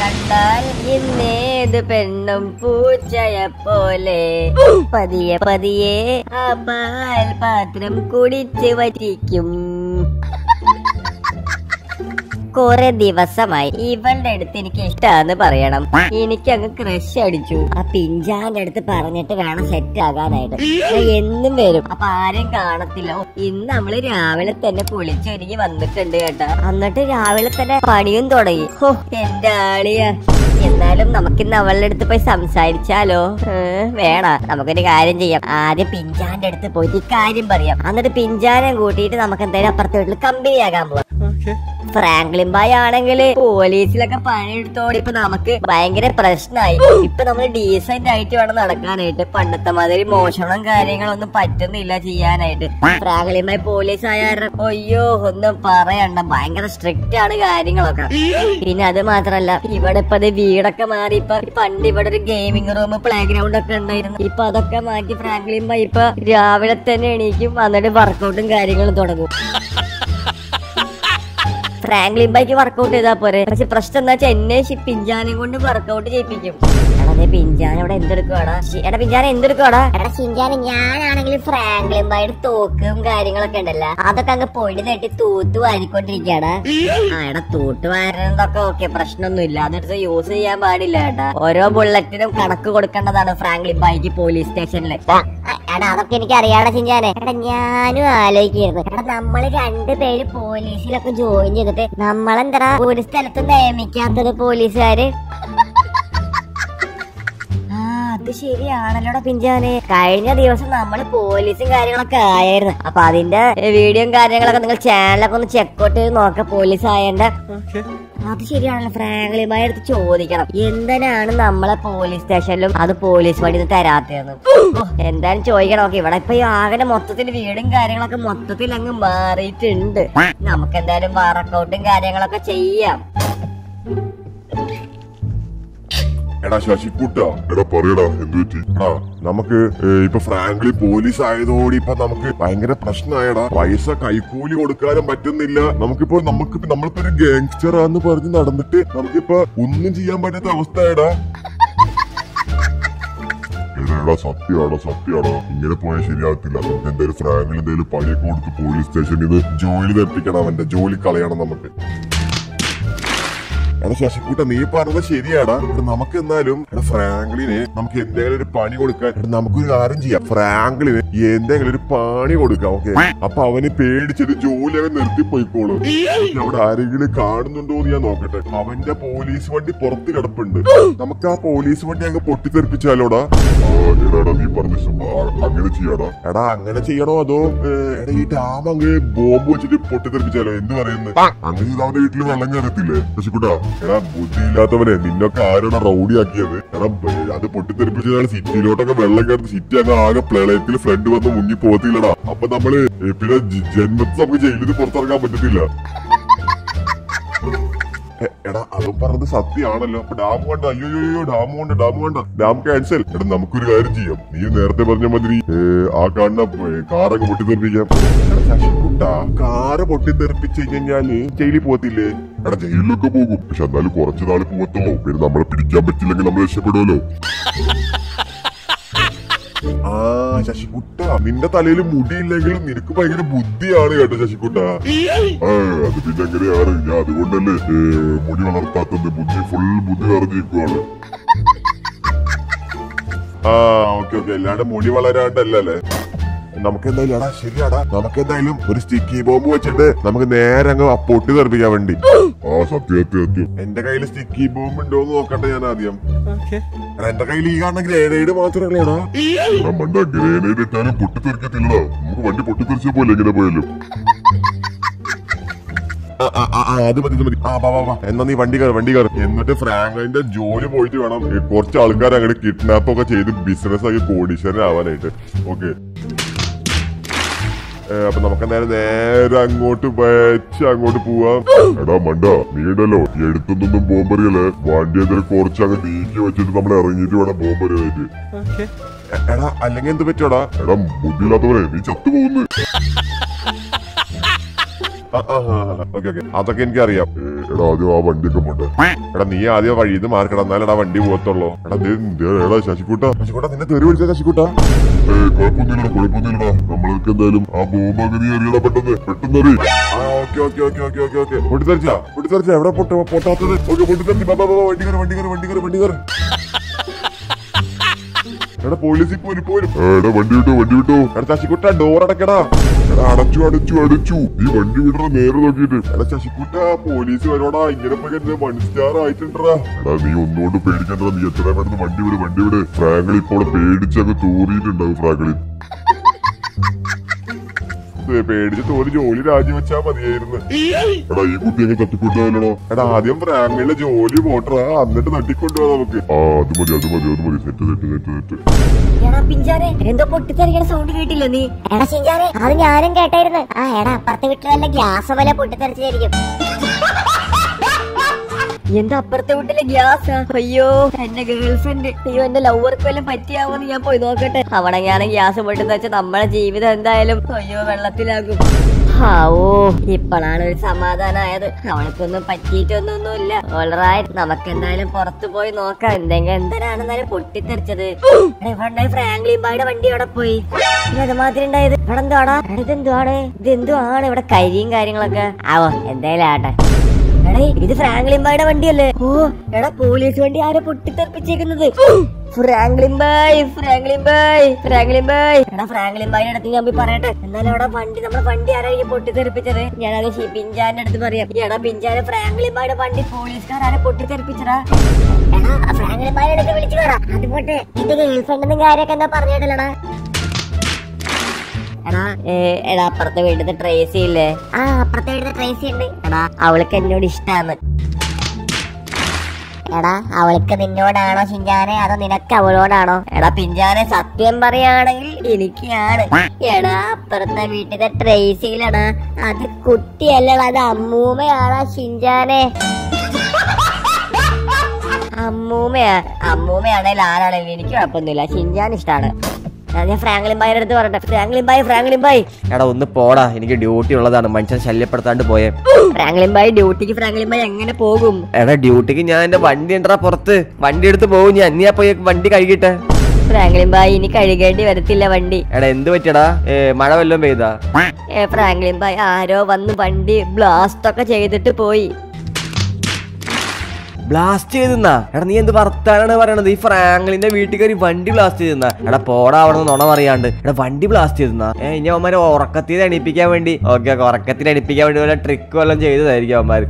കണ്ടാൽ ഇന്നേത് പെണ്ണും പൂച്ചയെ പോലെ പതിയെ പതിയെ ആ പാൽ പാത്രം കുടിച്ച് വറ്റിക്കും കുറെ ദിവസമായി ഇവളുടെ അടുത്ത് എനിക്ക് ഇഷ്ടാന്ന് പറയണം എനിക്ക് അങ്ങ് ക്രഷ് അടിച്ചു ആ പിഞ്ചാന്റെ അടുത്ത് പറഞ്ഞിട്ട് വേണം സെറ്റ് ആകാനായിട്ട് ഞാൻ എന്നും വരും അപ്പൊ ആരും കാണത്തില്ല ഓ, ഇന്ന് നമ്മള് രാവിലെ തന്നെ കുളിച്ചൊരുങ്ങി വന്നിട്ടുണ്ട് കേട്ടാ എന്നിട്ട് രാവിലെ തന്നെ പണിയും തുടങ്ങി ഹോ എന്റെ ആളിയാ എന്നാലും നമുക്കിന്ന് അവളുടെ അടുത്ത് പോയി സംസാരിച്ചാലോ ഏ, വേണ നമുക്കൊരു കാര്യം ചെയ്യാം ആദ്യം പിഞ്ചാന്റെ അടുത്ത് പോയിട്ട് ഇക്കാര്യം പറയാം എന്നിട്ട് പിഞ്ചാനെ കൂട്ടിയിട്ട് നമുക്ക് എന്തായാലും അപ്പുറത്തെ വീട്ടിൽ കമ്പനിയാകാൻ പോവാം ഫ്രാങ്ക്ലിൻ ബായ് ആണെങ്കിൽ പോലീസിലൊക്കെ പണിയെടുത്തോടെ ഇപ്പൊ നമുക്ക് ഭയങ്കര പ്രശ്നമായി ഇപ്പൊ നമ്മൾ ഡീസന്റ് ആയിട്ട് വേണം നടക്കാനായിട്ട് പണ്ടത്തെ മാതിരി മോഷണം കാര്യങ്ങളൊന്നും പറ്റുന്നില്ല ചെയ്യാനായിട്ട് ഫ്രാങ്ക്ലിൻ ബായ് പോലീസ് ആയ കാരണം അയ്യോ ഒന്നും പറയണ്ട ഭയങ്കര സ്ട്രിക്റ്റ് ആണ് കാര്യങ്ങളൊക്കെ പിന്നെ അത് മാത്രല്ല ഇവിടെ ഇപ്പൊ ദേ വീടൊക്കെ മാറി ഇപ്പൊ പണ്ട് ഇവിടെ ഒരു ഗെയിമിംഗ് റൂം പ്ലേ ഗ്രൗണ്ട് ഒക്കെ ഉണ്ടായിരുന്നു ഇപ്പൊ അതൊക്കെ മാറ്റി ഫ്രാങ്ക്ലിൻ ബായ് ഇപ്പൊ രാവിലെ തന്നെ എണീക്കും വന്നിട്ട് വർക്കൗട്ടും കാര്യങ്ങളും തുടങ്ങും ഫ്രാങ്ക്ലിൻ ബൈക്ക് വർക്കൗട്ട് ചെയ്താ പോരെ പക്ഷെ പ്രശ്നം എന്താ വെച്ചാൽ എന്നെ ശി- പിഞ്ചാനും കൊണ്ട് വർക്കൗട്ട് ചെയ്യിപ്പിക്കും എടാ ദേ പിഞ്ചാൻ ഇവിടെ എന്തെടുക്കുവാടാ ശി- എടാ പിഞ്ചാൻ എന്തെടുക്കുവാടാ എടാ ചിഞ്ചാന് ഞാനാണെങ്കിൽ ഫ്രാങ്ക്ലിൻ ബൈയുടെ തോക്കും കാര്യങ്ങളൊക്കെ ഉണ്ടല്ലോ അതൊക്കെ അങ്ങ് പൊടി തട്ടി തൂത്ത് വാരിക്കൊണ്ടിരിക്കാടാ ആ എടാ തൂത്ത് വാരുന്നതൊക്കെ ഓക്കെ പ്രശ്നമൊന്നുമില്ല അതെടുത്ത് യൂസ് ചെയ്യാൻ പാടില്ല കേട്ടാ ഓരോ ബുള്ളറ്റിനും കണക്ക് കൊടുക്കേണ്ടതാണ് ഫ്രാങ്ക്ലിൻ ബൈക്ക് പോലീസ് സ്റ്റേഷനിൽ എടാ അതൊക്കെ എനിക്ക് അറിയാടാ ചിഞ്ചാനെ എടാ ഞാനും ആലോചിക്കായിരുന്നു എടാ നമ്മള് രണ്ടുപേര് പോലീസിലൊക്കെ ജോയിൻ ചെയ്തിട്ട് നമ്മളെന്താ ഒരു സ്ഥലത്ത് നിയമിക്കാത്തത് പോലീസുകാര് ആ അത് ശരിയാണല്ലോടാ പിഞ്ചാനെ കഴിഞ്ഞ ദിവസം നമ്മൾ പോലീസും കാര്യങ്ങളൊക്കെ ആയിരുന്നു അപ്പൊ അതിന്റെ വീഡിയോയും കാര്യങ്ങളൊക്കെ നിങ്ങൾ ചാനലൊക്കെ ഒന്ന് ചെക്കൗട്ട് ചെയ്ത് നോക്ക പോലീസ് ആയതിന്റെ അത് ശരിയാണല്ലോ ഫ്രാങ്ക്ലിമായി എടുത്ത് ചോദിക്കണം എന്തിനാണ് നമ്മളെ പോലീസ് സ്റ്റേഷനിലും അത് പോലീസ് വണ്ടി ഇത് തരാത്തതെന്ന് ഓ, എന്തായാലും ചോദിക്കണം ഓക്കെ ഇവിടെ ഇപ്പൊ ഈ ആകെ മൊത്തത്തിൽ വീടും കാര്യങ്ങളൊക്കെ മൊത്തത്തിൽ അങ്ങ് മാറിയിട്ടുണ്ട് നമുക്ക് എന്തായാലും വർക്കൗട്ടും കാര്യങ്ങളൊക്കെ ചെയ്യാം എടാ ശശിക്കുട്ട എടാ പറയടാ എന്ത് പറ്റി എടാ നമുക്ക് ഏ, ഇപ്പൊ ഫ്രാങ്ക്ലി പോലീസ് ആയതോടെ ഇപ്പൊ നമുക്ക് ഭയങ്കര പ്രശ്നമായടാ പൈസ കൈക്കൂലി കൊടുക്കാനും പറ്റുന്നില്ല നമുക്കിപ്പോ നമുക്ക് നമ്മളിപ്പോ ഒരു ഗാങ്സ്റ്റർ ആന്ന് പറഞ്ഞ് നടന്നിട്ട് നമുക്കിപ്പോ ഒന്നും ചെയ്യാൻ പറ്റാത്ത അവസ്ഥയാടാ എടാ സത്യമാണോ സത്യമാണോ ഇങ്ങനെ പോയാൽ ശരിയാകത്തില്ല നമുക്ക് എന്തായാലും ഫ്രാങ്കിൽ എന്തായാലും പണിയൊക്കെ കൊടുത്ത് പോലീസ് സ്റ്റേഷനിൽ ഇത് ജോലി തെപ്പിക്കണം അവന്റെ ജോലി കളയണം നമുക്ക് എടാ ശശിക്കൂട്ട നീ പറഞ്ഞത് ശരിയാടാ എടാ, നമുക്ക് എന്നാലും എടാ ഫ്രാങ്ക്ലിന് നമുക്ക് എന്തെങ്കിലും ഒരു പണി കൊടുക്കാൻ എടാ, നമുക്കൊരു കാര്യം ചെയ്യാം ഫ്രാങ്ക്ലിന് എന്തെങ്കിലും ഒരു പണി കൊടുക്കാം ഓക്കെ അപ്പൊ അവന് പേടിച്ചിട്ട് ജോലി അവൻ നിർത്തി പോയിക്കോളും പക്ഷെ അവിടെ ആരെങ്കിലും കാണുന്നുണ്ടോ എന്ന് ഞാൻ നോക്കട്ടെ അവന്റെ പോലീസ് വണ്ടി പുറത്ത് കിടപ്പുണ്ട് നമുക്ക് ആ പോലീസ് വണ്ടി അങ്ങ് പൊട്ടിത്തെറിപ്പിച്ചാലോടാ എടാ നീ പറഞ്ഞ അങ്ങനെ ചെയ്യടാ എടാ അങ്ങനെ ചെയ്യണോ അതോ ഏ, എടാ ഈ ഡാം അങ്ങ് ബോംബ് വെച്ചിട്ട് പൊട്ടിത്തെറിപ്പിച്ചാലോ എന്ത് പറയുന്നത് അങ്ങനെ ചെയ്ത് അവന്റെ വീട്ടിൽ വെള്ളം കയറത്തില്ലേ ശശിക്കുട്ടാ എടാ ബുദ്ധിയില്ലാത്തവനെ നിന്നൊക്കെ ആരോടാ റൗഡി ആക്കിയത് എടാ ബ- അത് പൊട്ടിത്തെറിപ്പിച്ചാൽ സിറ്റിയിലോട്ടൊക്കെ വെള്ളം കയറുന്ന സിറ്റി അങ്ങ് ആകെ പ്രളയത്തിൽ ഫ്രണ്ട് വന്ന് മുങ്ങി പോകത്തില്ലടാ അപ്പൊ നമ്മള് ഏ, പിന്നെ ജ- ജന്മത്തിൽ നമുക്ക് ജയിലിൽ നിന്ന് പുറത്തിറങ്ങാൻ പറ്റത്തില്ല എ- എടാ അതും പറഞ്ഞത് സത്യമാണല്ലോ അപ്പൊ ഡാം കണ്ട അയ്യോ അയ്യോ ഡാം കൊണ്ട് ഡാം കണ്ട ഡാം ക്യാൻസൽ എടാ നമുക്കൊരു കാര്യം ചെയ്യാം നീ നേരത്തെ പറഞ്ഞ മാതിരി ഏ, ആ കാണുന്ന ഏ, കാറൊക്കെ പൊട്ടിത്തെറിപ്പിക്കാം എടാ ശശികുട്ടാ കാറ് പൊട്ടിത്തെറിപ്പിച്ച് കഴിഞ്ഞാല് ജയിലിൽ പോകത്തില്ലേ എടാ ജയിലിലൊക്കെ പോകും പക്ഷെ എന്നാലും കുറച്ചു നാള് പോകത്തുള്ളൂ പിന്നെ നമ്മളെ പിടിക്കാൻ പറ്റില്ലെങ്കിൽ നമ്മൾ രക്ഷപ്പെടുമല്ലോ ആ ശശികുട്ട നിന്റെ തലയിൽ മുടിയില്ലെങ്കിലും നിനക്ക് ഭയങ്കര ബുദ്ധിയാണ് കേട്ടോ ശശികുട്ട ആ അത് പിന്നെ എങ്ങനെയാണ് ഞാൻ അതുകൊണ്ടല്ലേ ഏ, മുടി വളർത്താത്തത് ബുദ്ധി ഫുൾ ബുദ്ധി നിറഞ്ഞിരിക്കുവാണ് ആ ഓക്കെ ഓക്കെ അല്ലാണ്ട് മുടി വളരാണ്ടല്ലേ നമുക്ക് എന്തായാലും എടാ ശരിയാടാ നമുക്ക് എന്തായാലും ഒരു സ്റ്റിക്കി ബോംബ് വെച്ചിട്ട് നമുക്ക് നേരെ അങ്ങ് പൊട്ടി തെറിപ്പിക്കാൻ വേണ്ടി ആ സത്യം സത്യം സത്യം എന്റെ കയ്യിൽ സ്റ്റിക്കി ബോംബ് ഉണ്ടോ എന്ന് നോക്കട്ടെ ഞാൻ ആദ്യം എടാ, എന്റെ കയ്യിൽ ഈ കാണുന്ന ഗ്രേനേഡ് മാത്രമേ ഉള്ളൂടാ മണ്ട ഗ്രേനേഡ് ഇട്ടാലും പൊട്ടിത്തെറിക്കത്തില്ലടാ നമുക്ക് വണ്ടി പൊട്ടിത്തെറിച്ച പോലെ എങ്ങനെ പോയാലും ആ, ആ, ആ, ആ, അത് മതി ഇത് മതി ആ വാ വാ വാ എന്നാ നീ വണ്ടി കയറി വണ്ടി കയറി എന്നിട്ട് ഫ്രാങ്ക്ലിന്റെ ജോലി പോയിട്ട് വേണം ഈ കുറച്ച് ആൾക്കാർ അങ്ങോട്ട് കിഡ്നാപ്പ് ഒക്കെ ചെയ്ത് ബിസിനസ് ആക്കി കോടീശ്വരനാവാനായിട്ട് ഓക്കെ അപ്പൊ നമുക്ക് എന്തായാലും നേരെ അങ്ങോട്ട് വെച്ച് അങ്ങോട്ട് പോവാം എടാ മണ്ട നീണ്ടല്ലോ എടുത്തൊന്നും ബോംബറിയല്ലേ വണ്ടി എന്തെങ്കിലും കുറച്ച് അങ്ങ് നീക്കി വെച്ചിട്ട് നമ്മൾ ഇറങ്ങിയിട്ട് വേണം ബോംബറിയായിട്ട് എടാ അല്ലെങ്കിൽ എന്ത് പറ്റോടാ എടാ ബുദ്ധിയില്ലാത്തവരെ നീ ചത്തു പോകുന്നു ഓക്കെ ഓക്കെ അതൊക്കെ എനിക്കറിയാം ഏ, എടാ ആദ്യം ആ വണ്ടിയൊക്കെ പോട്ടെ എടാ നീ ആദ്യം വഴി ഇത് മാർക്കണം എന്നാലടാ വണ്ടി പോകത്തുള്ളൂ എടാ ദേ, ദേ, എടാ ശശിക്കൂട്ട ശശിക്കൂട്ട നിന്നെ തെറി വിളിച്ച ശശിക്കൂട്ട കുഴപ്പമൊന്നുമില്ലടാ കുഴപ്പമൊന്നുമില്ലടാ നമ്മൾക്ക് എന്തായാലും ആ ബോംബ് അങ്ങനെ അറിയടാ പെട്ടെന്ന് പെട്ടെന്ന് അറിയ ആ okay okay okay okay okay okay പൊട്ടിത്തെറിച്ച പൊട്ടിത്തെറിച്ച എവിടെ പൊട്ട പൊട്ടാത്തത് ഓക്കെ പൊട്ടിത്തെറിച്ച് ബാ, ബാ, ബാ, വണ്ടി കയറി വണ്ടി കയറി വണ്ടി കയറി വണ്ടി കയറി എടാ പോലീസിൽ പോലും പോലും എടാ വണ്ടി വിട്ടോ വണ്ടി വിട്ടോ എടാ ശശിക്കുട്ട ഡോർ അടക്കടാ എടാ അടച്ചു അടച്ചു അടച്ചു ഈ വണ്ടി വിടണ നേരെ നോക്കിയിട്ട് എടാ ശശിക്കുട്ട പോലീസ് വരോടാ ഇങ്ങനെ പോയി എന്നെ വൺ സ്റ്റാർ ആയിട്ടുണ്ടാ എടാ നീ ഒന്നുകൊണ്ട് പേടിക്കണ്ട നീ എത്ര വേണമെന്ന് വണ്ടി വിട് വണ്ടി വിട് ഫ്രാങ്കിൾ ഇപ്പോൾ പേടിച്ചങ്ങ് തൂറിയിട്ടുണ്ടാവും ഫ്രാങ്കിൾ ഏ, പേടിച്ച് തോന്നി ജോലി രാജിവെച്ചാ മതിയായിരുന്നു എടാ ഈ കുട്ടി അങ്ങ് തട്ടിക്കൊണ്ടുപോയല്ലോ എടാ ആദ്യം ഫ്രാങ്കിളിലെ ജോലി പോട്ടറാ എന്നിട്ട് തട്ടിക്കൊണ്ടുപോവാ നമുക്ക് ആ അത് മതി അത് മതി അത് മതി സെറ്റ് സെറ്റ് സെറ്റ് സെറ്റ് എടാ പിഞ്ചാനെ എന്തോ പൊട്ടിത്തെറിക്കണ സൗണ്ട് കേട്ടില്ല നീ എടാ ശിഞ്ചാനെ അത് ഞാനും കേട്ടായിരുന്നു ആ എടാ അപ്പുറത്തെ വീട്ടിൽ വല്ല ഗ്യാസ് വല്ല പൊട്ടിത്തെറിച്ചായിരിക്കും എന്റെ അപ്പുറത്തെ വീട്ടിലെ ഗ്യാസ് അയ്യോ എന്റെ ഗേൾഫ്രണ്ട് അയ്യോ എന്റെ ലവർക്ക് വല്ലതും പറ്റിയാവോന്ന് ഞാൻ പോയി നോക്കട്ടെ അവിടെ ഞാൻ ഗ്യാസ് പൊട്ടുന്ന വെച്ചാൽ നമ്മളെ ജീവിതം എന്തായാലും അയ്യോ വെള്ളത്തിലാകും ആ ഓ ഇപ്പോഴാണ് ഒരു സമാധാനമായത് അവൾക്കൊന്നും പറ്റിയിട്ടൊന്നൊന്നുമില്ല ഓൾറൈറ്റ് നമുക്ക് എന്തായാലും പുറത്തു പോയി നോക്കാം എന്തെങ്കിലും എന്തിനാണെന്നാലും പൊട്ടിത്തെറിച്ചത് എടാ, ഇവിടെ ഉണ്ടായ ഫ്രാങ്ക്ലിൻ ബായുടെ വണ്ടി അവിടെ പോയി പിന്നെ അതുമാതിരി ഉണ്ടായത് ഇവിടെ എന്തുവാടാ എടാ, ഇതെന്തുവാണ് ഇതെന്തുവാണ് ഇവിടെ കരിയും കാര്യങ്ങളൊക്കെ ആവോ എന്തായാലും ആട്ടെ എടേ ഇത് ഫ്രാങ്ക്ലിൻ ബായുടെ വണ്ടിയല്ലേ ഓ എടാ പോലീസ് വണ്ടി ആരെ പൊട്ടിത്തെറിപ്പിച്ചേക്കുന്നത് Franklin bhai Franklin bhai Franklin bhai എടാ ഫ്രാങ്ക്ലിൻ ബായുടെ അടുത്ത് ഞാൻ പോയി പറയട്ടെ എന്നാലും അവിടെ വണ്ടി നമ്മുടെ വണ്ടി ആരായിരിക്കും പൊട്ടിത്തെറിപ്പിച്ചത് ഞാനത് ഷി- പിഞ്ചാന്റെ അടുത്ത് പറയാം എടാ പിഞ്ചാന് ഫ്രാങ്ക്ലിൻ ബായുടെ വണ്ടി പോലീസുകാർ ആരെ പൊട്ടിത്തെറിപ്പിച്ചടാ എടാ ഫ്രാങ്ക്ലിൻ ബായി എടുത്ത് വിളിച്ചു പറ അത് പോട്ടെ എന്റെ ഗേൾഫ്രണ്ടിനും കാര്യമൊക്കെ എന്താ പറഞ്ഞിട്ടില്ലടാ എടാ ഏ, എടാ അപ്പുറത്തെ വീട്ടിൽ ട്രേസി ഇല്ലേ ആ അപ്പുറത്തെ വീട്ടിൽ ട്രേസി ഉണ്ട് എടാ അവൾക്ക് എന്നോട് ഇഷ്ടാന്ന് എടാ അവൾക്ക് നിന്നോടാണോ ശിഞ്ചാനെ അതോ നിനക്ക് അവളോടാണോ എടാ പിഞ്ചാനെ സത്യം പറയുകയാണെങ്കിൽ എനിക്കാണ് എടാ അപ്പുറത്തെ വീട്ടിലെ ട്രേസിയിലടാ അത് കുട്ടിയല്ലടാ അത് അമ്മൂമ്മയാടാ ഷിഞ്ചാനെ അമ്മൂമ്മയാ അമ്മൂമ്മയാണെങ്കിൽ ആരാണെങ്കിലും എനിക്ക് കുഴപ്പമൊന്നുമില്ല ഷിഞ്ചാൻ ഇഷ്ടമാണ് ഞാൻ ഫ്രാങ്ക്ലിൻ ബായിയുടെ അടുത്ത് പറയട്ടെ ഫ്രാങ്ക്ലിൻ ബായ് ഫ്രാങ്ക്ലിൻ ബായ് എടാ ഒന്ന് പോടാ എനിക്ക് ഡ്യൂട്ടി ഉള്ളതാണ് മനുഷ്യൻ ശല്യപ്പെടുത്താണ്ട് പോയെ ഫ്രാങ്ക്ലിൻ ബായ് ഡ്യൂട്ടിക്ക് ഫ്രാങ്ക്ലിൻ ബായ് എങ്ങനെ പോകും എടാ ഡ്യൂട്ടിക്ക് ഞാൻ എന്റെ വണ്ടി ഉണ്ടടാ പുറത്ത് വണ്ടി എടുത്ത് പോകും ഞാൻ നീ പോയി വണ്ടി കഴുകിട്ടെ ഫ്രാങ്ക്ലിൻ ബായ് ഇനി കഴുകേണ്ടി വരത്തില്ല വണ്ടി എടാ എന്ത് പറ്റിയടാ ഏ, മഴ വല്ലതും പെയ്താ ഏ, ഫ്രാങ്ക്ലിൻ ബായ് ആരോ വന്ന് വണ്ടി ബ്ലാസ്റ്റ് ഒക്കെ ചെയ്തിട്ട് പോയി ബ്ലാസ്റ്റ് ചെയ്തെന്നാ എടാ നീ എന്ത് വർത്താനാണ് പറയണത് ഈ ഫ്രാങ്ക്ലിന്റെ വീട്ടിൽ കയറി വണ്ടി ബ്ലാസ്റ്റ് ചെയ്തെന്നാ എടാ പോടാ അവിടെ നിന്ന് നുണ പറയാണ്ട് എടാ വണ്ടി ബ്ലാസ്റ്റ് ചെയ്തെന്നാ ഏ ഇനി അവന്മാരെ ഉറക്കത്തിൽ എണീപ്പിക്കാൻ വേണ്ടി ഓക്കെ ഓക്കെ ഉറക്കത്തിൽ എണീപ്പിക്കാൻ വേണ്ടി വല്ല ട്രിക്ക് വല്ലതും ചെയ്തതായിരിക്കും അവന്മാര്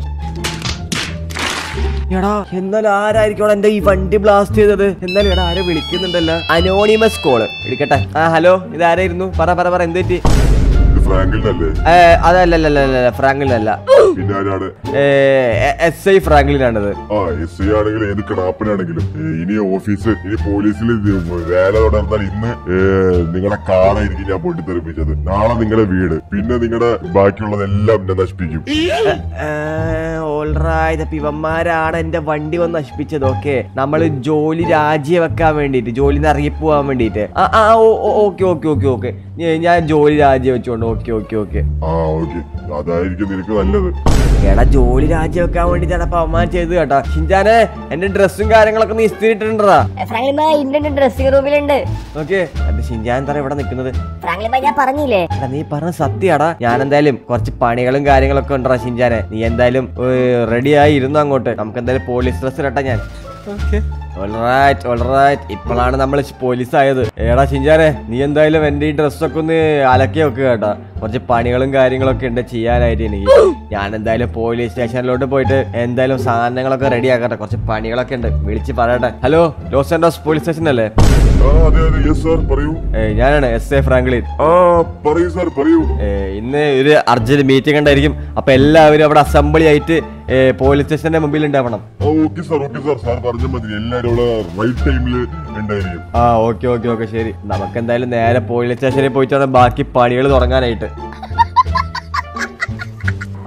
എടാ എന്നാലും ആരായിരിക്കും എന്റെ ഈ വണ്ടി ബ്ലാസ്റ്റ് ചെയ്തത് എന്നാലും എടാ ആരെ വിളിക്കുന്നുണ്ടല്ലോ അനോണിമസ് കോള് എടുക്കട്ടെ ആ ഹലോ ഇത് ആരായിരുന്നു പറ പറ പറ എന്ത് പറ്റി ഇത് ഫ്രാങ്കിളിനല്ലേ ഏ, അതല്ലല്ലല്ല ഫ്രാങ്ക്ലിനല്ല പിന്നെ ആരാണ് എസ് ഐ ഫ്രാങ്ക്ലിനാണത് ആ എസ് ഐ ആണെങ്കിലും ഏത് കിടാപ്പനാണെങ്കിലും ഏ, ഇനി ഓഫീസ് ഇനി പോലീസിൽ ഇത് വേല തുടർന്നാൽ ഇന്ന് നിങ്ങളുടെ കാറായിരിക്കും ഞാൻ പൊട്ടിത്തെറിപ്പിച്ചത് നാളെ നിങ്ങളുടെ വീട് പിന്നെ നിങ്ങളുടെ ബാക്കിയുള്ളതെല്ലാം ഞാൻ നശിപ്പിക്കും ഓൾറൈറ്റ് അപ്പൊ ഇവന്മാരാണ് എന്റെ വണ്ടി വന്ന് നശിപ്പിച്ചത് ഓക്കെ നമ്മൾ ജോലി രാജി വെക്കാൻ വേണ്ടിട്ട് ജോലി നിന്ന് ഇറങ്ങി പോവാൻ വേണ്ടിട്ട് ആ ആ ഓക്കെ ഓക്കെ ഓക്കെ ഓക്കെ ഞാൻ ജോലി രാജി വെച്ചോണ്ട് ഓക്കെ ഓക്കെ ഓക്കെ ആ ഓക്കെ അതായിരിക്കും നിനക്ക് നല്ലത് എടാ ജോലി രാജി വെക്കാൻ വേണ്ടിട്ടാണ് അപ്പൊ അവന്മാർ ചെയ്ത് കേട്ടാ ഷിൻജാനെ എന്റെ ഡ്രസ്സും കാര്യങ്ങളൊക്കെ നീ ഇസ്തിരി ഇട്ടിട്ടുണ്ടാ ഫ്രാങ്ക്ലിൻ ബായ് ഇന്നുണ്ട് ഡ്രസ്സിംഗ് റൂമിലുണ്ട് ഓക്കെ അത് ഷിൻജാൻ എന്താ ഇവിടെ നിൽക്കുന്നത് ഫ്രാങ്ക്ലിൻ ബായ് ഞാൻ പറഞ്ഞില്ലേ എടാ നീ പറഞ്ഞ സത്യാടാ ഞാൻ എന്തായാലും കുറച്ച് പണികളും കാര്യങ്ങളൊക്കെ ഉണ്ടടാ ഷിൻജാനെ നീ എന്തായാലും റെഡി ആയി ഇരുന്നു അങ്ങോട്ട് നമുക്ക് എന്തായാലും പോലീസ് ഡ്രസ് ഇരട്ടാ ഞാൻ ഓൾറൈറ്റ് ഓൾറൈറ്റ് ഇപ്പോഴാണ് നമ്മൾ പോലീസ് ആയത് ഏടാ ഷിൻജാനെ നീ എന്തായാലും എന്റെ ഈ ഡ്രസ്സൊക്കെ ഒന്ന് അലക്കി വെക്കുക കേട്ടാ കുറച്ച് പണികളും കാര്യങ്ങളൊക്കെ ഉണ്ട് ചെയ്യാനായിട്ട് എനിക്ക് ഞാൻ എന്തായാലും പോലീസ് സ്റ്റേഷനിലോട്ട് പോയിട്ട് എന്തായാലും സാധനങ്ങളൊക്കെ റെഡി ആക്കട്ടെ കുറച്ച് പണികളൊക്കെ ഉണ്ട് വിളിച്ച് പറയട്ടെ hello Los Santos police station അല്ലേ ആ അതെ അതെ യെസ് സാർ പറയൂ ഏയ്, ഞാനാണ് എസ് എ ഫ്രാങ്ക്ലിൻ ആ പറയൂ സാർ പറയൂ ഏ, ഇന്ന് ഒരു അർജന്റ് മീറ്റിംഗ് ഉണ്ടായിരിക്കും അപ്പൊ എല്ലാവരും അവിടെ അസംബ്ലി ആയിട്ട് ഏ, പോലീസ് സ്റ്റേഷന്റെ മുമ്പിൽ ഉണ്ടാവണം ആ okay sir okay sir sir പറഞ്ഞാൽ മതി എല്ലാവരും അവിടെ റൈറ്റ് ടൈമിൽ ഉണ്ടായിരിക്കും ആ ഓക്കെ ഓക്കെ ഓക്കെ ശരി നമുക്ക് എന്തായാലും നേരെ പോലീസ് സ്റ്റേഷനിൽ പോയിട്ട് വേണം ബാക്കി പണികൾ തുടങ്ങാനായിട്ട്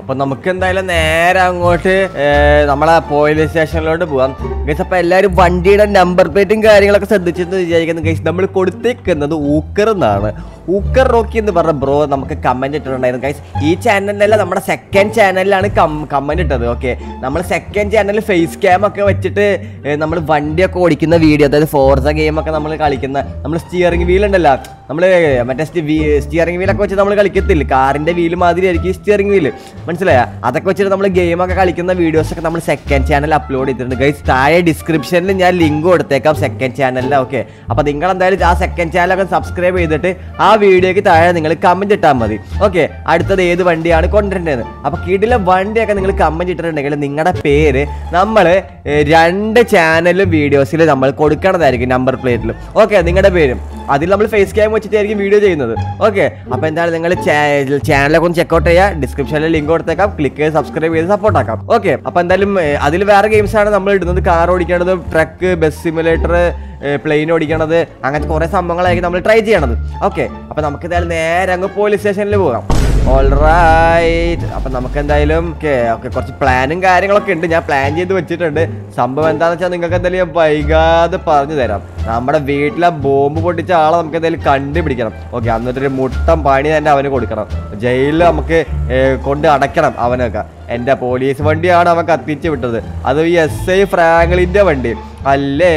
അപ്പൊ നമുക്ക് എന്തായാലും നേരെ അങ്ങോട്ട് ഏ, നമ്മളെ പോലീസ് സ്റ്റേഷനിലോട്ട് പോവാം ഗൈസ് അപ്പൊ എല്ലാരും വണ്ടിയുടെ നമ്പർ പ്ലേറ്റും കാര്യങ്ങളൊക്കെ ശ്രദ്ധിച്ചെന്ന് വിചാരിക്കുന്നു ഗൈസ് നമ്മൾ കൊടുത്തേക്കുന്നത് ഊക്കർ എന്നാണ് ഊക്കർ റോക്കി എന്ന് പറഞ്ഞ ബ്രോ നമുക്ക് കമന്റ് ഇട്ടിട്ടുണ്ടായിരുന്നു ഗൈസ് ഈ ചാനലിലല്ല നമ്മുടെ സെക്കൻഡ് ചാനലിലാണ് കമന്റ് ഇട്ടത് ഓക്കെ നമ്മൾ സെക്കൻഡ് ചാനലിൽ ഫേസ് ക്യാം ഒക്കെ വെച്ചിട്ട് നമ്മൾ വണ്ടിയൊക്കെ ഓടിക്കുന്ന വീഡിയോ അതായത് ഫോർസ ഗെയിം ഒക്കെ നമ്മൾ കളിക്കുന്ന നമ്മൾ സ്റ്റിയറിംഗ് വീൽ ഉണ്ടല്ലോ നമ്മൾ മറ്റേ സ്റ്റിയറിംഗ് വീലൊക്കെ വെച്ച് നമ്മൾ കളിക്കത്തില്ല കാറിന്റെ വീല് മാതിരി ആയിരിക്കും സ്റ്റിയറിംഗ് വീല് മനസ്സിലായ അതൊക്കെ വെച്ചിട്ട് നമ്മൾ ഗെയിം ഒക്കെ കളിക്കുന്ന വീഡിയോസ് ഒക്കെ നമ്മൾ സെക്കൻഡ് ചാനൽ അപ്ലോഡ് ചെയ്തിട്ടുണ്ട് ഗൈസ് താഴെ ഡിസ്ക്രിപ്ഷനിൽ ഞാൻ ലിങ്ക് കൊടുത്തേക്കാം സെക്കൻഡ് ചാനലിൽ ഓക്കെ അപ്പൊ നിങ്ങൾ എന്തായാലും ആ സെക്കൻഡ് ചാനലൊക്കെ സബ്സ്ക്രൈബ് ചെയ്തിട്ട് ആ വീഡിയോക്ക് താഴെ നിങ്ങൾ കമന്റ് ഇട്ടാൽ മതി ഓക്കെ അടുത്തത് ഏത് വണ്ടിയാണ് കൊണ്ടുവരേണ്ടത് അപ്പൊ കിടിലെ വണ്ടിയൊക്കെ നിങ്ങൾ കമന്റ് ഇട്ടിട്ടുണ്ടെങ്കിൽ നിങ്ങളുടെ പേര് നമ്മൾ രണ്ട് ചാനലും വീഡിയോസിൽ നമ്മൾ കൊടുക്കണതായിരിക്കും നമ്പർ പ്ലേറ്റിലും ഓക്കെ നിങ്ങളുടെ പേരും അതിൽ നമ്മൾ ഫേസ് ക്യാം വെച്ചിട്ടായിരിക്കും വീഡിയോ ചെയ്യുന്നത് ഓക്കെ അപ്പൊ എന്താണ് നിങ്ങൾ ചാനലൊക്കെ ഒന്ന് ചെക്കൗട്ട് ചെയ്യുക ഡിസ്ക്രിപ്ഷനിൽ ലിങ്ക് കൊടുത്തേക്കാം ക്ലിക്ക് ചെയ്ത് സബ്സ്ക്രൈബ് ചെയ്ത് സപ്പോർട്ട് ആക്കാം ഓക്കെ അപ്പൊ എന്തായാലും അതിൽ വേറെ ഗെയിംസ് ആണ് നമ്മൾ ഇടുന്നത് കാർ ഓടിക്കേണ്ടത് ട്രക്ക് ബസ് സിമുലേറ്റർ പ്ലെയിൻ ഓടിക്കണത് അങ്ങനത്തെ കുറെ സംഭവങ്ങളായിരിക്കും നമ്മൾ ട്രൈ ചെയ്യണത് ഓക്കെ അപ്പൊ നമുക്ക് എന്തായാലും നേരെ അങ്ങ് പോലീസ് സ്റ്റേഷനിൽ പോകാം ഓൾറൈറ്റ് അപ്പൊ നമുക്ക് എന്തായാലും ഓക്കെ ഓക്കെ കുറച്ച് പ്ലാനും കാര്യങ്ങളൊക്കെ ഉണ്ട് ഞാൻ പ്ലാൻ ചെയ്ത് വെച്ചിട്ടുണ്ട് സംഭവം എന്താന്ന് വെച്ചാൽ നിങ്ങൾക്ക് എന്തായാലും ഞാൻ വൈകാതെ പറഞ്ഞു തരാം നമ്മുടെ വീട്ടിലെ ബോംബ് പൊട്ടിച്ച ആളെ നമുക്ക് എന്തായാലും കണ്ടുപിടിക്കണം ഓക്കെ എന്നിട്ടൊരു മുട്ടം പണി തന്നെ അവന് കൊടുക്കണം ജയിലിൽ നമുക്ക് ഏ, കൊണ്ട് അടയ്ക്കണം അവനൊക്കെ എൻ്റെ പോലീസ് വണ്ടിയാണ് അവൻ കത്തിച്ച് വിട്ടത് അത് ഈ എസ് ഐ ഫ്രാങ്ക്ലിന്റെ വണ്ടി അല്ലേ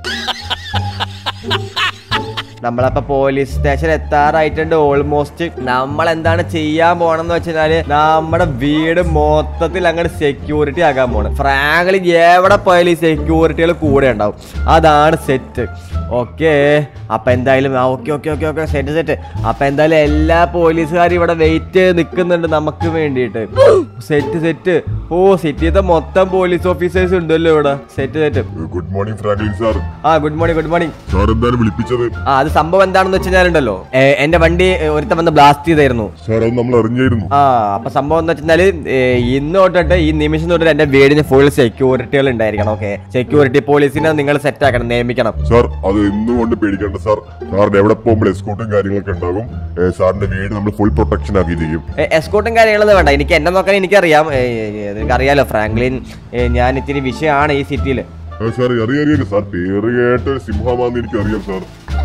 നമ്മളപ്പോ പോലീസ് സ്റ്റേഷൻ എത്താറായിട്ടുണ്ട് ഓൾമോസ്റ്റ് നമ്മൾ എന്താണ് ചെയ്യാൻ പോണെന്ന് വെച്ചാല് നമ്മുടെ വീട് മൊത്തത്തിൽ അങ്ങോട്ട് സെക്യൂരിറ്റി ആക്കാൻ പോണ് ഫ്രാങ്ക്ലി എവിടെ പോയാലും ഈ സെക്യൂരിറ്റികൾ കൂടെ ഉണ്ടാവും അതാണ് സെറ്റ് ഓക്കെ അപ്പൊ എന്തായാലും okay okay okay okay set set അപ്പൊ എന്തായാലും എല്ലാ പോലീസുകാരും ഇവിടെ വെയിറ്റ് നിൽക്കുന്നുണ്ട് നമുക്ക് വേണ്ടിയിട്ട് സെറ്റ് സെറ്റ് ഓ സിറ്റിത്തെ മൊത്തം പോലീസ് ഓഫീസേഴ്സ് ഉണ്ടല്ലോ ഇവിടെ set set good morning Franklin sir ആ good morning good morning sir എന്താണ് വിളിപ്പിച്ചത് ആ അത് സംഭവം എന്താണെന്ന് വെച്ച് കഴിഞ്ഞാലുണ്ടല്ലോ ഏ, എന്റെ വണ്ടി ഏ, ഒരുത്തൻ വന്ന് ബ്ലാസ്റ്റ് ചെയ്തായിരുന്നു സാർ അത് നമ്മൾ അറിഞ്ഞായിരുന്നു ആ അപ്പൊ സംഭവം എന്ന് വെച്ചാല് ഇന്ന് തൊട്ടിട്ട് ഈ നിമിഷം തൊട്ടിട്ട് എന്റെ വീടിന് ഫുൾ സെക്യൂരിറ്റികൾ ഉണ്ടായിരിക്കണം ഓക്കെ സെക്യൂരിറ്റി പോലീസിനെ നിങ്ങൾ സെറ്റ് ആക്കണം നിയമിക്കണം സാർ അത് എന്തുകൊണ്ട് പേടിക്കേണ്ട സാർ സാറിന് എവിടെ പോകുമ്പോൾ എസ്കോട്ടും കാര്യങ്ങളൊക്കെ ഉണ്ടാകും ഏ, സാറിന്റെ വീട് നമ്മൾ ഫുൾ പ്രൊട്ടക്ഷൻ ആക്കിയിരിക്കും എസ്കോട്ടും കാര്യങ്ങളൊന്നും വേണ്ട എനിക്ക് എന്നെ നോക്കാൻ എനിക്കറിയാം ഏ, ഏ, നിനക്കറിയാലോ ഫ്രാങ്ക്ലിൻ ഏ, ഞാൻ ഇത്തിരി വിഷയമാണ് ഈ സിറ്റിയിൽ ആ, സാർ അറിയാം അറിയാം സാർ പേര് കേട്ട ഒരു സിംഹമാന്ന് എനിക്ക് അറിയാം സാർ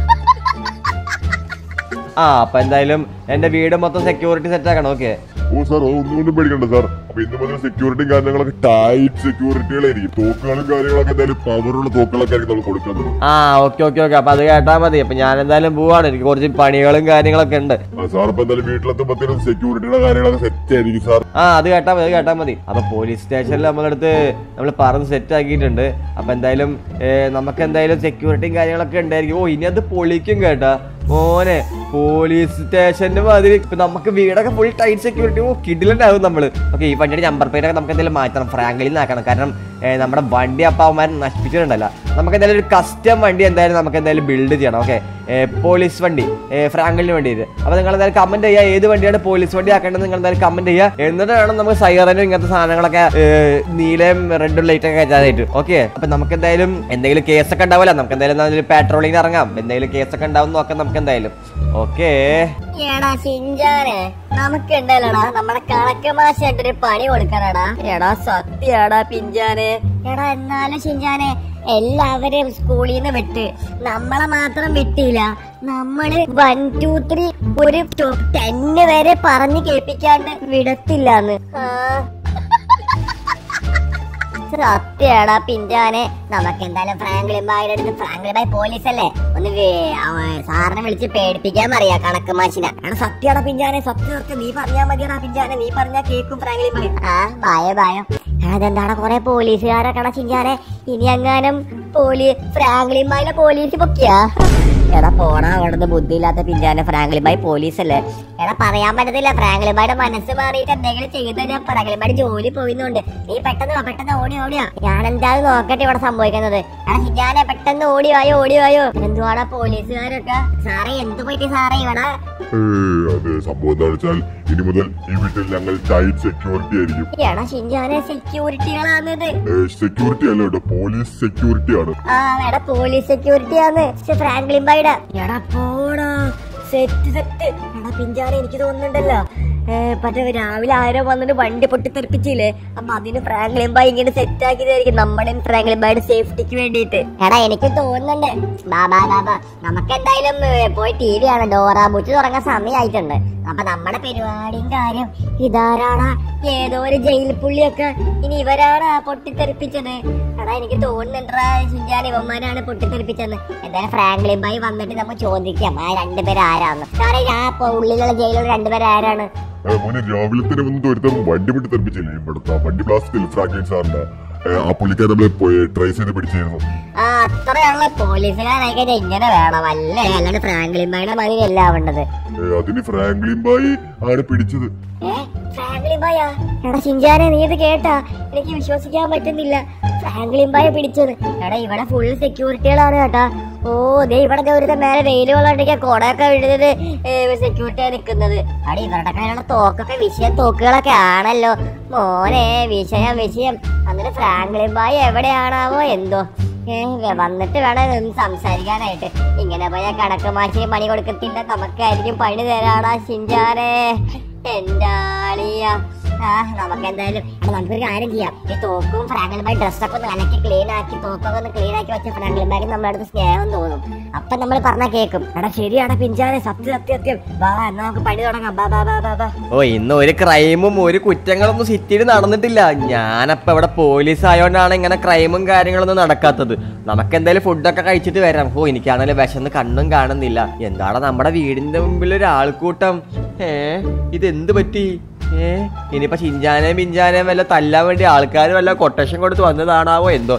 ആ അപ്പൊ എന്തായാലും എന്റെ വീട് മൊത്തം സെക്യൂരിറ്റി സെറ്റ് ആക്കണം ഓക്കെ ഓ സാർ അത് ഒന്നുകൊണ്ടും പേടിക്കണ്ട സാർ അപ്പൊ ഇന്ന് മുതൽ സെക്യൂരിറ്റിയും കാര്യങ്ങളൊക്കെ ടൈറ്റ് സെക്യൂരിറ്റികളായിരിക്കും തോക്കുകളും കാര്യങ്ങളൊക്കെ എന്തായാലും പവറുള്ള തോക്കുകളൊക്കെ ആയിരിക്കും നമ്മൾ കൊടുക്കുന്നത് ആ ഓക്കെ ഓക്കെ ഓക്കെ അപ്പൊ അത് കേട്ടാ മതി അപ്പൊ ഞാൻ എന്തായാലും പോവാണ് എനിക്ക് കുറച്ച് പണികളും കാര്യങ്ങളൊക്കെ ഉണ്ട് ആ സാർ ഇപ്പൊ എന്തായാലും വീട്ടിലെത്തുമ്പോഴത്തേനും സെക്യൂരിറ്റിയുടെ കാര്യങ്ങളൊക്കെ സെറ്റ് ആയിരിക്കും സാർ ആ അത് കേട്ടാ മതി അത് കേട്ടാ മതി അപ്പൊ പോലീസ് സ്റ്റേഷനിൽ നമ്മളടുത്ത് നമ്മൾ പറഞ്ഞ് സെറ്റ് ആക്കിയിട്ടുണ്ട് അപ്പൊ എന്തായാലും ഏ, നമുക്ക് എന്തായാലും സെക്യൂരിറ്റിയും കാര്യങ്ങളൊക്കെ ഉണ്ടായിരിക്കും ഓ ഇനി അത് പൊളിക്കും കേട്ടാ മോനെ പോലീസ് സ്റ്റേഷന്റെ മാതിരി ഇപ്പൊ നമുക്ക് വീടൊക്കെ ഫുൾ ടൈറ്റ് സെക്യൂരിറ്റി ഓ കിഡിലുണ്ടാവും നമ്മള് ഓക്കെ ഈ വണ്ടിയുടെ നമ്പർ പ്ലേറ്റ് ഒക്കെ നമുക്ക് എന്തെങ്കിലും മാറ്റണം ഫ്രാങ്കിൽ ആക്കണം കാരണം ഏ, നമ്മുടെ വണ്ടി അപ്പാവന്മാർ നശിപ്പിച്ചിട്ടുണ്ടല്ലോ നമുക്ക് എന്തായാലും ഒരു കസ്റ്റം വണ്ടി എന്തായാലും നമുക്ക് എന്തായാലും ബിൽഡ് ചെയ്യണം ഓക്കെ പോലീസ് വണ്ടി ഫ്രാങ്കലിന് വേണ്ടിയിട്ട് അപ്പൊ നിങ്ങൾ എന്തായാലും കമന്റ് ചെയ്യുക ഏത് വണ്ടിയാണ് പോലീസ് വണ്ടി ആക്കേണ്ടത് നിങ്ങൾ എന്തായാലും കമന്റ് ചെയ്യുക എന്നിട്ട് വേണം നമുക്ക് സൈറനും ഇങ്ങനത്തെ സാധനങ്ങളൊക്കെ ഏ, നീലയും റെഡും ലൈറ്റ് ഒക്കെ കയറ്റാനായിട്ട് ഓക്കെ അപ്പൊ നമുക്ക് എന്തായാലും എന്തെങ്കിലും കേസൊക്കെ ഉണ്ടാവില്ല നമുക്ക് എന്തായാലും പെട്രോളിങ്ങിന് ഇറങ്ങാം എന്തെങ്കിലും കേസൊക്കെ ഉണ്ടാവും നോക്കാം നമുക്ക് എന്തായാലും ഓക്കേ എടാ ചിഞ്ചാനെ നമുക്ക് ഉണ്ടല്ലോടാ നമ്മുടെ കണക്ക് മാഷായിട്ടൊരു പണി കൊടുക്കാനാടാ എടാ സത്യാടാ പിഞ്ചാനെ എടാ എന്നാലും ചിഞ്ചാനെ എല്ലാവരെയും സ്കൂളിൽ നിന്ന് വിട്ട് നമ്മളെ മാത്രം വിട്ടില്ല നമ്മള് വൺ ടു ത്രീ ഒരു ടെന്ന് വരെ പറഞ്ഞു കേൾപ്പിക്കാണ്ട് വിടത്തില്ലാന്ന് ആ. സത്യാടാ പിഞ്ചാനെ നമുക്ക് എന്തായാലും ഫ്രാങ്ക്ലിൻ ബായുടെ അടുത്ത് ഫ്രാങ്ക്ലിൻ ബായ് പോലീസ് അല്ലേ ഒന്ന് വേ- അവ- സാറിനെ വിളിച്ച് പേടിപ്പിക്കാൻ പറയാ കണക്ക് മാഷിനെ എടാ സത്യാടാ പിഞ്ചാനെ സത്യം സത്യം നീ പറഞ്ഞാ മതിയടാ പിഞ്ചാനെ നീ പറഞ്ഞാ കേക്കും ഫ്രാങ്ക്ലിൻ പറയും ആ ബായോ ബായോ അതെന്താണ് കൊറേ പോലീസുകാരൊക്കെ ചിഞ്ചാനെ ഇനി എങ്ങാനും പോലീ ഫ്രാങ്ക്ലിൻ ബായിലെ പോലീസ് പൊക്കിയാ എടാ പോടാ അവിടുന്ന് ബുദ്ധിയില്ലാത്ത പിഞ്ചാനെ ഫ്രാങ്ക്ലിൻ ബായ് പോലീസ് അല്ലേ എടാ പറയാൻ പറ്റത്തില്ല ഫ്രാങ്ക്ലിൻ ബായുടെ മനസ്സ് മാറിയിട്ട് എന്തെങ്കിലും ചെയ്ത ഞാൻ ഫ്രാങ്ക്ലിൻ ബായുടെ ജോലി പോയിന്നുണ്ട് നീ പെട്ടെന്ന് വാ, പെട്ടെന്ന് ഓടി ഓടിയാ ഞാൻ എന്തായാലും നോക്കട്ടെ ഇവിടെ സംഭവിക്കുന്നത് എടാ ഞാനെ പെട്ടെന്ന് ഓടി വായോ ഓടി വായോ എന്തുവാടാ പോലീസുകാരൊക്കെ സാറേ എന്ത് പറ്റി സാറേ ഇവിടെ ഏയ്, അത് സംഭവം എന്താണെന്ന് വെച്ചാൽ ഇനി മുതൽ ഈ വീട്ടിൽ ഞങ്ങൾ ടൈറ്റ് സെക്യൂരിറ്റി ആയിരിക്കും എടാ ഷിൻജാനെ സെക്യൂരിറ്റികളാന്നത് സെക്യൂരിറ്റി അല്ല കേട്ടോ പോലീസ് സെക്യൂരിറ്റി ആണ് ആ എടാ പോലീസ് സെക്യൂരിറ്റി ആണ് ഫ്രാങ്ക്ലിൻ ബായുടെ എടാ പോടാ സെറ്റ് സെറ്റ് എടാ പിഞ്ചാനെ എനിക്ക് തോന്നുന്നുണ്ടല്ലോ ഏ, മറ്റേ രാവിലെ ആരോ വന്നിട്ട് വണ്ടി പൊട്ടിത്തെറിപ്പിച്ചില്ലേ അപ്പൊ അതിന് ഫ്രാങ്ക്ലിൻ ബായ് ഇങ്ങനെ സെറ്റ് ആക്കിയതായിരിക്കും നമ്മുടെയും ഫ്രാങ്ക്ലിൻ ബായുടെ സേഫ്റ്റിക്ക് വേണ്ടിയിട്ട് എടാ എനിക്ക് തോന്നുന്നുണ്ട് ബാബാ ബാബാ നമുക്ക് എന്തായാലും ഏ, പോയി ടി വി ആണ് ഡോറ ബുച്ച് തുടങ്ങാൻ സമയമായിട്ടുണ്ട് അപ്പൊ നമ്മുടെ പരിപാടിയും കാര്യം ഇതാരാടാ ഏതോ ഒരു ജയിൽ പുള്ളിയൊക്കെ ഇനി ഇവരാണ് പൊട്ടിത്തെറിപ്പിച്ചത് എടാ എനിക്ക് തോന്നുന്നുണ്ടാ ഷിൻജാൻ ഇവന്മാരാണ് പൊട്ടിത്തെറിപ്പിച്ചത് എന്തായാലും ഫ്രാങ്ക്ലിൻ ബായി വന്നിട്ട് നമുക്ക് ചോദിക്കാം ആ രണ്ടുപേരും ആരാന്ന് കാരണം ആ ഇപ്പൊ ഉള്ളിലുള്ള ജയിലുള്ള രണ്ടുപേരും ആരാണ് ഏ, മോനെ രാവിലെ തന്നെ വന്നിട്ട് ഒരുത്തം വണ്ടി വിട്ട് തെറിപ്പിച്ചില്ലേ ഇവിടുത്തെ വണ്ടി ബ്ലാസ്റ്റിൽ ഫ്രാങ്ക്ലിൻ സാറിന്റെ ഏ, ആ പുള്ളിക്കാരെ നമ്മള് പോയി ട്രേസ് ചെയ്ത് പിടിച്ചിരുന്നു ആ അത്രയുള്ള പോലീസുകാരൊക്കെ ഇങ്ങനെ വേണം അല്ലേ അല്ലാണ്ട് ഫ്രാങ്ക്ലിൻ ബായുടെ മതി എല്ലാം ആവേണ്ടത് ഏ, അതിന് ഫ്രാങ്ക്ലിൻ ബായി ആണ് പിടിച്ചത് ഏ? ഫ്രാങ്ക്ലിൻ ബായാ എടാ ഷിൻജാനെ നീ ഇത് കേട്ടാ എനിക്ക് വിശ്വസിക്കാൻ പറ്റുന്നില്ല ഫ്രാങ്ക്ലിൻ ബായ പിടിച്ചത് എടാ ഇവിടെ ഫുൾ സെക്യൂരിറ്റികളാണ് കേട്ടാ ഓ ദേ ഇവിടെ ദേ ഒരുത്തൻ മേലെ വെയിൽ കൊള്ളാണ്ടിരിക്കുക കൊടയൊക്കെ വിടുന്നത് സെക്യൂരിറ്റിയാ നിൽക്കുന്നത് അടി ഇവരുടെ കയ്യിലുള്ള തോക്കൊക്കെ വിഷയം തോക്കുകളൊക്കെ ആണല്ലോ മോനെ വിഷയം വിഷയം എന്നിട്ട് ഫ്രാങ്ക്ലിൻ ബായ് എവിടെയാണാവോ എന്തോ ഏ, വന്നിട്ട് വേണം ഒന്ന് സംസാരിക്കാനായിട്ട് ഇങ്ങനെ പോയ കണക്ക് മാറ്റി പണി കൊടുക്കത്തില്ല നമുക്കായിരിക്കും പണി തരാടാ ഷിൻജാനെ എന്താളിയ ആ നമുക്ക് എന്തായാലും എടാ, നമുക്കൊരു കാര്യം ചെയ്യാം ഈ തോക്കും ഫ്രാങ്കൽ ബാഗ് ഡ്രസ്സൊക്കെ ഒന്ന് അലക്കി ക്ലീൻ ആക്കി തോക്കൊക്കെ ഒന്ന് ക്ലീൻ ആക്കി വെച്ച ഫ്രാങ്കൽ ബാഗ് നമ്മുടെ അടുത്ത് സ്നേഹം തോന്നും അപ്പൊ നമ്മൾ പറഞ്ഞാൽ കേൾക്കും എടാ ശരിയാടാ പിഞ്ചാനെ സത്യം സത്യം സത്യം വാ എന്നാ നമുക്ക് പണി തുടങ്ങാം ബാ ബാ ബാ ബാ ബാ ഓ ഇന്ന് ഒരു ക്രൈമും ഒരു കുറ്റങ്ങളൊന്നും സിറ്റിയിൽ നടന്നിട്ടില്ല ഞാനപ്പോ ഇവിടെ പോലീസ് ആയതുകൊണ്ടാണ് ഇങ്ങനെ ക്രൈമും കാര്യങ്ങളൊന്നും നടക്കാത്തത് നമുക്ക് എന്തായാലും ഫുഡൊക്കെ കഴിച്ചിട്ട് വരാം ഓ എനിക്കാണെങ്കിൽ വിശന്ന് കണ്ണും കാണുന്നില്ല എന്താണ് നമ്മുടെ വീടിന്റെ മുമ്പിൽ ഒരു ആൾക്കൂട്ടം ഏ ഇതെന്ത് പറ്റി ഏ ഇനിയിപ്പോ ചിഞ്ചാനെ മിഞ്ചാനെ വല്ല തല്ലാൻ വേണ്ടി ആൾക്കാർ വല്ല കൊട്ടേഷൻ കൊടുത്ത് വന്നതാണാവോ എന്തോ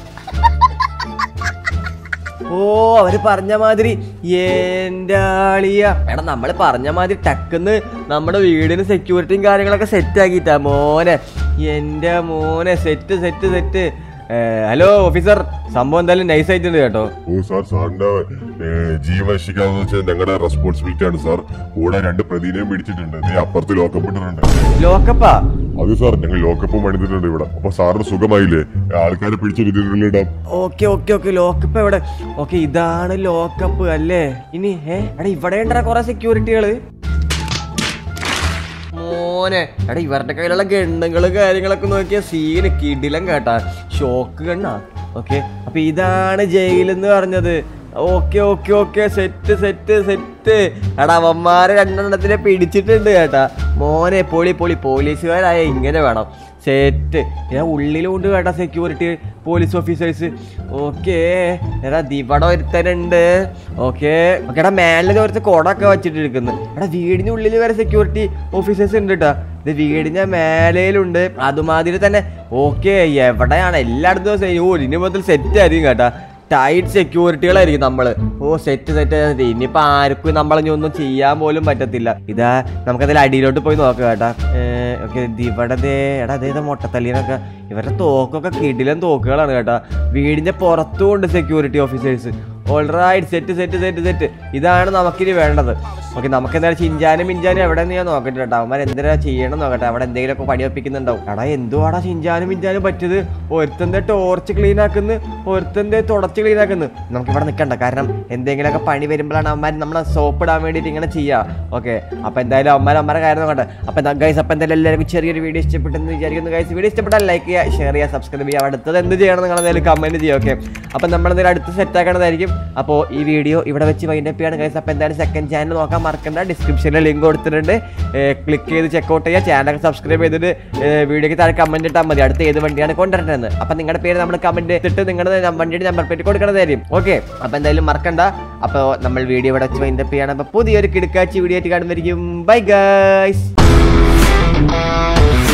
ഓ അവര് പറഞ്ഞ മാതിരി എന്റെ ആളിയ എടാ നമ്മള് പറഞ്ഞ മാതിരി ടക്കുന്ന് നമ്മുടെ വീടിന് സെക്യൂരിറ്റിയും കാര്യങ്ങളൊക്കെ സെറ്റ് ആക്കിട്ടാ മോനെ എന്റെ മോനെ set set set hello officer സംഭവം എന്തായാലും നൈസ് ആയിട്ടുണ്ട് കേട്ടോ ഓ സാർ സാറിന്റെ ഏ, ജീവൻ രക്ഷിക്കാന്ന് വെച്ചാൽ ഞങ്ങളുടെ റെസ്പോൺസിബിലിറ്റി ആണ് സാർ കൂടെ രണ്ട് പ്രതിനെയും പിടിച്ചിട്ടുണ്ട് ദേ അപ്പുറത്ത് ലോക്കപ്പ് ഇട്ടിട്ടുണ്ട് ലോക്കപ്പാ അത് സാർ ഞങ്ങൾ ലോക്കപ്പും പണിതിട്ടുണ്ട് ഇവിടെ അപ്പൊ സാറിന് സുഖമായില്ലേ ആൾക്കാരെ പിടിച്ച് ഇതിനുള്ളിടാം ഓക്കെ ഓക്കെ ഓക്കെ ലോക്കപ്പ് എവിടെ ഓക്കെ ഇതാണ് ലോക്കപ്പ് അല്ലേ ഇനി ഏ എടാ ഇവിടെ ഉണ്ടടാ കുറെ സെക്യൂരിറ്റികള് മോനെ എടാ ഇവരുടെ കയ്യിലുള്ള ഗണ്ണുകള് കാര്യങ്ങളൊക്കെ നോക്കിയ സീന് കിടിലം കേട്ടാ ഷോക്ക് ഗണ്ണാ ഓക്കെ അപ്പൊ ഇതാണ് ജയിൽ എന്ന് പറഞ്ഞത് okay okay okay set set set എടാ അവന്മാരെ രണ്ടെണ്ണത്തിനെ പിടിച്ചിട്ടുണ്ട് കേട്ടാ മോനെ പൊളി പൊളി പോലീസുകാരായ ഇങ്ങനെ വേണം സെറ്റ് ഞാൻ ഉള്ളിലുണ്ട് കേട്ടാ സെക്യൂരിറ്റി പോലീസ് ഓഫീസേഴ്സ് ഓക്കേ എടാ ഇവിടെ ഒരുത്തനുണ്ട് ഓക്കെ ഓക്കെ എടാ മേളിൽ ഒരുത്ത കൊടൊക്കെ വെച്ചിട്ട് ഇരിക്കുന്നു എടാ വീടിന് ഉള്ളിൽ വരെ സെക്യൂരിറ്റി ഓഫീസേഴ്സ് ഉണ്ട് കേട്ടാ ഇത് വീടിന്റെ മേലയിലുണ്ട് അതുമാതിരി തന്നെ ഓക്കെ എവിടെയാണ് എല്ലായിടത്തും സെ- ഓ ഇനി മുതൽ സെറ്റ് ആയിരിക്കും കേട്ടാ ടൈറ്റ് സെക്യൂരിറ്റികളായിരിക്കും നമ്മള് ഓ സെറ്റ് സെറ്റ് ഇനിയിപ്പോ ആർക്കും നമ്മളിനി ഒന്നും ചെയ്യാൻ പോലും പറ്റത്തില്ല ഇതാ നമുക്കതിൽ അടിയിലോട്ട് പോയി നോക്കാം കേട്ടാ ഓക്കെ ഇവിടെ ദേ എടാ അതേ മൊട്ടത്തല്ലിനൊക്കെ ഇവരുടെ തോക്കൊക്കെ കിടിലൻ തോക്കുകളാണ് കേട്ടാ വീടിന്റെ പുറത്തും ഉണ്ട് security officers alright set set set set ഇതാണ് നമുക്കിനി വേണ്ടത് ഓക്കെ നമുക്ക് എന്തായാലും ചിഞ്ചാനും മിഞ്ചാനും എവിടെ നിന്ന് ഞാൻ നോക്കട്ടെ കേട്ടോ അവന്മാർ എന്തിനാ ചെയ്യണം നോക്കട്ടെ അവിടെ എന്തെങ്കിലുമൊക്കെ പണി ഒപ്പിക്കുന്നുണ്ടാവും എടാ എന്തുവാടാ ചിഞ്ചാനും മിഞ്ചാനും പറ്റിയത് ഒരുത്തന്റെ ടോർച്ച് ക്ലീൻ ആക്കുന്നു ഒരുത്തന്റെ തുടച്ച് ക്ലീൻ ആക്കുന്നു നമുക്ക് ഇവിടെ നിൽക്കണ്ട കാരണം എന്തെങ്കിലുമൊക്കെ പണി വരുമ്പോഴാണ് അവന്മാർ നമ്മളെ സോപ്പ് ഇടാൻ വേണ്ടിയിട്ട് ഇങ്ങനെ ചെയ്യുക ഓക്കെ അപ്പൊ എന്തായാലും അവന്മാർ അമ്മമാരെ കാര്യം നോക്കട്ടെ അപ്പൊ ഗൈസ് അപ്പൊ എന്തായാലും എല്ലാവർക്കും ചെറിയൊരു വീഡിയോ ഇഷ്ടപ്പെട്ടെന്ന് വിചാരിക്കുന്നു ഗൈസ് വീഡിയോ ഇഷ്ടപ്പെട്ടാൽ ലൈക്ക് ചെയ്യുക ഷെയർ ചെയ്യുക സബ്സ്ക്രൈബ് ചെയ്യുക അടുത്തത് എന്ത് ചെയ്യണം നിങ്ങൾ എന്തായാലും കമന്റ് ചെയ്യുക ഓക്കെ അപ്പൊ നമ്മൾ എന്തായാലും അടുത്ത് സെറ്റ് ആക്കണതായിരിക്കും അപ്പോൾ ഈ വീഡിയോ ഇവിടെ വെച്ച് വൈൻഡപ്പ് ചെയ്യാണ് ഗൈസ് അപ്പോൾ എന്തായാലും സെക്കൻഡ് ചാനൽ നോക്കാൻ മറക്കണ്ട ഡിസ്ക്രിപ്ഷനിൽ ലിങ്ക് കൊടുത്തിട്ടുണ്ട് ക്ലിക്ക് ചെയ്ത് ചെക്കൗട്ട് ചെയ്യുക ചാനൽ സബ്സ്ക്രൈബ് ചെയ്തിട്ട് വീഡിയോക്ക് താഴെ കമന്റ് ഇട്ടാൽ മതി അടുത്ത ഏത് വണ്ടിയാണ് കൊണ്ടുവരേണ്ടത് അപ്പം നിങ്ങളുടെ പേര് നമ്മൾ കമന്റ് ഇട്ടിട്ട് നിങ്ങളുടെ വണ്ടിയുടെ നമ്പർ പ്ലേറ്റ് കൊടുക്കണതായിരിക്കും ഓക്കെ അപ്പോൾ എന്തായാലും മറക്കണ്ട അപ്പോൾ നമ്മൾ വീഡിയോ ഇവിടെ വെച്ച് വൈൻഡപ്പ് ചെയ്യണം അപ്പോൾ പുതിയൊരു കിടക്കാച്ചി വീഡിയോ ആയിട്ട് കാണുമായിരിക്കും ബൈ ഗൈസ്